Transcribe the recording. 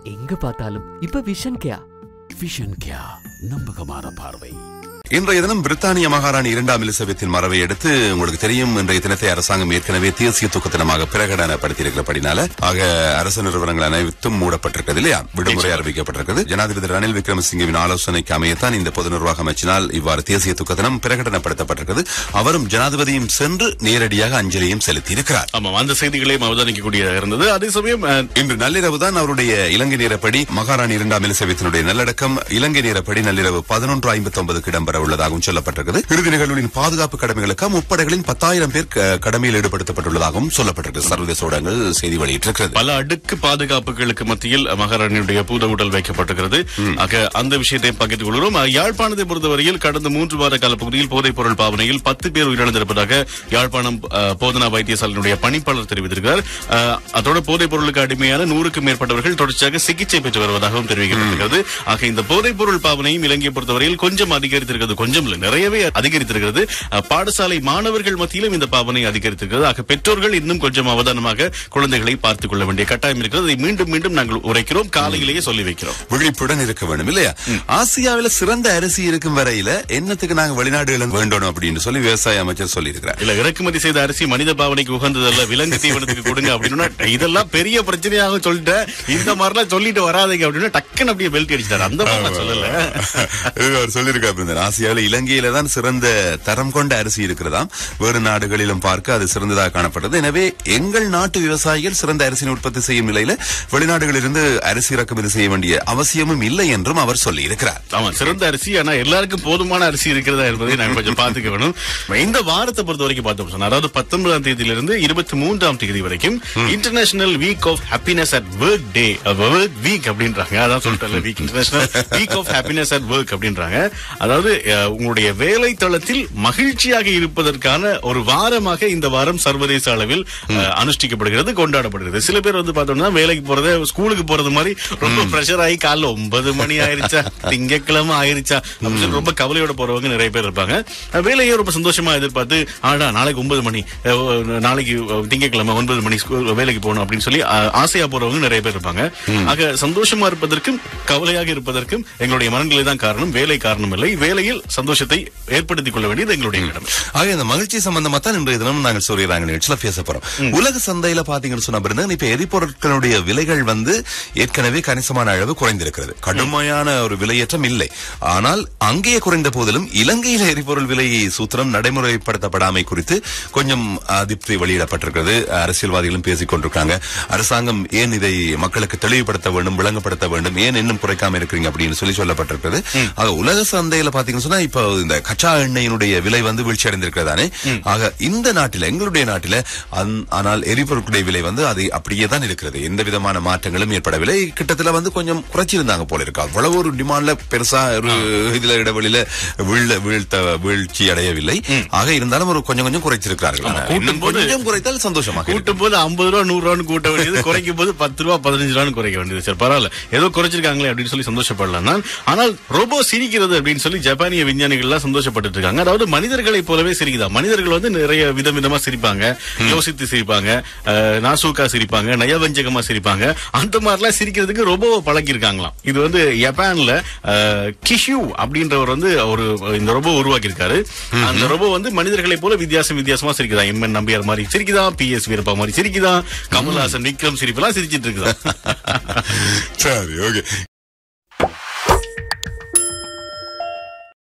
எங்க பார்த்தாலும் இப்ப விஷன் கேயா விஷன் கியா நம்பகமான பார்வை இன்றைய தினம் பிரித்தானிய மகாராணி இரண்டாம் எலிசபெத்தின் மறைவை அடுத்து உங்களுக்கு தெரியும் இன்றைய தினத்தை அரசாங்கம் ஏற்கனவே தேசிய தூக்க தினமாக பிரகடனப்படுத்தியிருக்கிறபடினால ஆக அரசு நிறுவனங்கள் அனைத்தும் மூடப்பட்டிருக்கிறது இல்லையா விடுமுறை அறிவிக்கப்பட்டிருக்கிறது ஜனாதிபதி ரணில் விக்ரமசிங்கவின் ஆலோசனைக்கு அமையத்தான் இந்த பொது நிர்வாக அமைச்சினால் இவ்வாறு தேசிய தூக்க தினம் பிரகடனப்படுத்தப்பட்டிருக்கிறது அவரும் ஜனாதிபதியும் சென்று நேரடியாக அஞ்சலியும் செலுத்தியிருக்கிறார் ஆமாம் அந்த செய்திகளையும் அவதானிக்கக்கூடியதாக இருந்தது அதே சமயம் அஹ், இன்று நள்ளிரவு தான் அவருடைய இலங்கை நேரப்படி மகாராணி இரண்டாம் எலிசபெத்தினுடைய நல்லடக்கம் இலங்கை நேரப்படி நள்ளிரவு பதினொன்று ஐம்பத்தி ஒன்பதுக்கு இடம்பெற உள்ளதாகவும் சொல்லப்பட்டிருக்கிறது இறுதி நிகழ்வுகளின் பாதுகாப்பு கடமைகளுக்கு முப்படைகளின் பத்தாயிரம் பேர் க- கடமையில் ஈடுபடுத்தப்பட்டுள்ளதாகவும் சொல்லப்பட்டிருக்கு சர்வதேச ஊடகங்கள் செய்தி வெளியிட்டிருக்கிறது பல அடுக்கு பாதுகாப்புகளுக்கு மத்தியில் மகாராணியுடைய பூத உடல் வைக்கப்பட்டிருக்கிறது ஆக அந்த விஷயத்தை பகிர்ந்து கொள்கிறோம் அஹ், யாழ்ப்பாணத்தை பொறுத்தவரையில் கடந்த மூன்று வார கால பகுதியில் போதைப் பொருள் பாவனையில் பத்து பேர் உயிரிழந்திருப்பதாக யாழ்ப்பாணம் அஹ், போதனா வைத்தியசாலையினுடைய பணிப்பாளர் தெரிவித்திருக்கிறார் அஹ், அதோட போதைப் பொருளுக்கு அடிமையான நூறுக்கும் மேற்பட்டவர்கள் தொடர்ச்சியாக சிகிச்சை பெற்று வருவதாகவும் தெரிவிக்கப்பட்டிருக்கிறது ஆக இந்த போதைப் பொருள் பாவனையும் இலங்கையை பொறுத்தவரையில் கொஞ்சம் அதிகரித்திருக்கிறது கொஞ்சம் இல்லை நிறையவே அதிகரித்திருக்கிறது அஹ், பாடசாலை மாணவர்கள் மத்தியிலும் இந்த பாவனை அதிகரித்திருக்கிறது ஆக பெற்றோர்கள் இன்னும் கொஞ்சம் அவதானமாக குழந்தைகளை பார்த்துக் கொள்ள வேண்டிய கட்டாயம் இருக்கிறது அதை மீண்டும் மீண்டும் நாங்கள் உரைக்கிறோம் காலையிலேயே சொல்லி வைக்கிறோம் விழிப்புடன் இருக்க வேண்டும் இல்லையா ஆசியாவில சிறந்த அரிசி இருக்கும் வரையில என்னத்துக்கு நாங்க வெளிநாடுகள் வேண்டும் அப்படின்னு சொல்லி விவசாய அமைச்சர் சொல்லி இருக்கிறார் இல்ல இறக்குமதி செய்த அரிசி மனித பாவனைக்கு உகந்ததல்ல விலங்கு தீவனத்துக்கு கொடுங்க அப்படின்னா இதெல்லாம் பெரிய பிரச்சனையாக சொல்லிட்டேன் இந்த மாதிரிலாம் சொல்லிட்டு வராதீங்க அப்படின்னா டக்குன்னு அப்படியே பெல்ட் அடிச்சிட்டாரு அந்த மாதிரி நான் சொல்லல இது அவர் சொல்லியிருக்காரு பிருந்தன். ஆசியாவில இலங்கையில தான் சிறந்த தரம் கொண்ட அரிசி இருக்கிறதாம் வேறு நாடுகளிலும் பார்க்க அது சிறந்ததாக காணப்பட்டது எனவே எங்கள் நாட்டு விவசாயிகள் சிறந்த அரிசியை உற்பத்தி செய்யும் நிலையில வெளிநாடுகளிலிருந்து அரிசி இறக்குமதி செய்ய வேண்டிய அவசியமும் இல்லை என்றும் அவர் சொல்லி இருக்கிறார் ஆமா சிறந்த அரிசி ஆனா எல்லாருக்கும் போதுமான அரிசி இருக்கிறதா என்பதை நாங்க கொஞ்சம் பாத்துக்க வேணும் இந்த வாரத்தை பொறுத்த வரைக்கும் பார்த்தோம் சொன்னா அதாவது பத்தொன்பதாம் தேதியிலிருந்து இருபத்தி மூன்றாம் தேதி வரைக்கும் International Week of Happiness at Work day work week அப்படின்றாங்க அதான் சொல்லிட்டேன் week International Week of Happiness at Work அப்படின்றாங்க அதாவது அஹ், உங்களுடைய வேலை தளத்தில் மகிழ்ச்சியாக இருப்பதற்கான ஒரு வாரமாக இந்த வாரம் சர்வதேச அளவில் அஹ், அனுஷ்டிக்கப்படுகிறது கொண்டாடப்படுகிறது சில பேர் வந்து பார்த்தோம்னா வேலைக்கு போறது ஸ்கூலுக்கு போறது மாதிரி ரொம்ப பிரஷர் ஆகி காலைல ஒன்பது மணி ஆயிருச்சா திங்கட்கிழமை ஆயிருச்சா அப்படின்னு சொல்லி ரொம்ப கவலையோட போறவங்க நிறைய பேர் இருப்பாங்க அஹ், வேலையே ரொம்ப சந்தோஷமா எதிர்பார்த்து ஆடா நாளைக்கு ஒன்பது மணி அஹ், நாளைக்கு அஹ், திங்கட்கிழமை ஒன்பது மணி ஸ்கூல் வேலைக்கு போகணும் அப்படின்னு சொல்லி அஹ், ஆசையா போறவங்க நிறைய பேர் இருப்பாங்க ஆக சந்தோஷமா இருப்பதற்கும் கவலையாக இருப்பதற்கும் எங்களுடைய மனநிலை தான் காரணம் வேலை காரணம் இல்லை வேலையில் சந்தோஷத்தை ஏற்படுத்திக் கொள்ள வேண்டியது எங்களுடைய கடமை ஆக இந்த மகிழ்ச்சி சம்பந்தமா தான் இன்றைய தினம் நாங்கள் சூரியராங்க நிகழ்ச்சியில பேச போறோம் உலக சந்தையில பாத்தீங்கன்னு சொன்ன பிறகு இப்ப எரிபொருட்களுடைய விலைகள் வந்து ஏற்கனவே கணிசமான அளவு குறைந்திருக்கிறது கடுமையான ஒரு விலையேற்றம் இல்லை ஆனால் அங்கேயே குறைந்த போதிலும் இலங்கையில எரிபொருள் விலை சூத்திரம் நடைமுறைப்படுத்தப்படாமை குறித்து கொஞ்சம் அதிருப்தி வெளியிடப்பட்டிருக்கிறது அரசியல்வாதிகளும் பேசிக் கொண்டிருக்காங்க அரசாங்கம் ஏன் இதை மக்களுக்கு தெளிவுபடுத்த வேண்டும் விளங்கப்படுத்த வேண்டும் ஏன் இன்னும் குறைக்காம இருக்கிறீங்க அப்படின்னு சொல்லி சொல்லப்பட்டிருக்கிறது ஆக உலக சந்தையில பாத்தீங்கன்னு சொன்னா இப்போ இந்த கச்சா எண்ணெயினுடைய விலை வந்து வீழ்ச்சி அடைந்திருக்கிறதானே ஆக இந்த நாட்டில எங்களுடைய நாட்டில அந்- ஆனால் எரிபொருட்களுடைய விலை வந்து அது அப்படியே தான் இருக்கிறது எந்த விதமான மாற்றங்களும் ஏற்படவில்லை கிட்டத்தட்ட வந்து கொஞ்சம் குறைச்சிருந்தாங்க போல இருக்கு அவ்வளவு ஒரு டிமாண்ட்ல பெருசா ஒரு இதுல இடைவெளியில வீழ வீழ்த்த வீழ்ச்சி அடையவில்லை ஆக இருந்தாலும் ஒரு கொஞ்சம் கொஞ்சம் குறைச்சிருக்கிறார்கள் ஆனா, கூட்டும் இன்னும் போது- கொஞ்சம் குறைத்தால் சந்தோஷமாக இருக்கும். கூட்டும் போது ஐம்பது ரூபா நூறு ரூபான்னு கூட்ட வேண்டியது குறைக்கும் போது பத்து ரூபா பதினஞ்சு ரூபான்னு குறைக்க வேண்டியது சரி பரவாயில்ல ஏதோ குறைச்சிருக்காங்களே அப்படின்னு சொல்லி சந்தோஷப்படலாம் நான். ஆனால் ரோபோ சிரிக்கிறது அப்படின்னு சொல்லி ஜப்பானிய விஞ்ஞானிகள் எல்லாம் சந்தோஷப்பட்டு இருக்காங்க அதாவது மனிதர்களை போலவே சிரிக்குதா மனிதர்கள் வந்து நிறைய விதம் விதமா சிரிப்பாங்க யோசித்து சிரிப்பாங்க அஹ், நாசூக்கா சிரிப்பாங்க நயவஞ்சகமா சிரிப்பாங்க அந்த மாதிரிலாம் சிரிக்கிறதுக்கு ரோபோவை பழக்கியிருக்காங்களாம் இது வந்து ஜப்பான்ல அஹ், கிஷு அப்படின்றவர் வந்து ஒரு இந்த ரோபோ உருவாக்கி இருக்காரு அந்த ரோபோ வந்து மனிதர்களை போல வித்தியாசம் வித்தியாசமா சிரிக்குதா எம்என் நம்பியார் மாதிரி சிரிக்குதா பி எஸ் வீரப்பா மாதிரி சிரிக்குதா கமல்ஹாசன் விக்ரம் சிரிப்பெல்லாம் சிரிச்சிட்டு இருக்குதா சரி ஓகே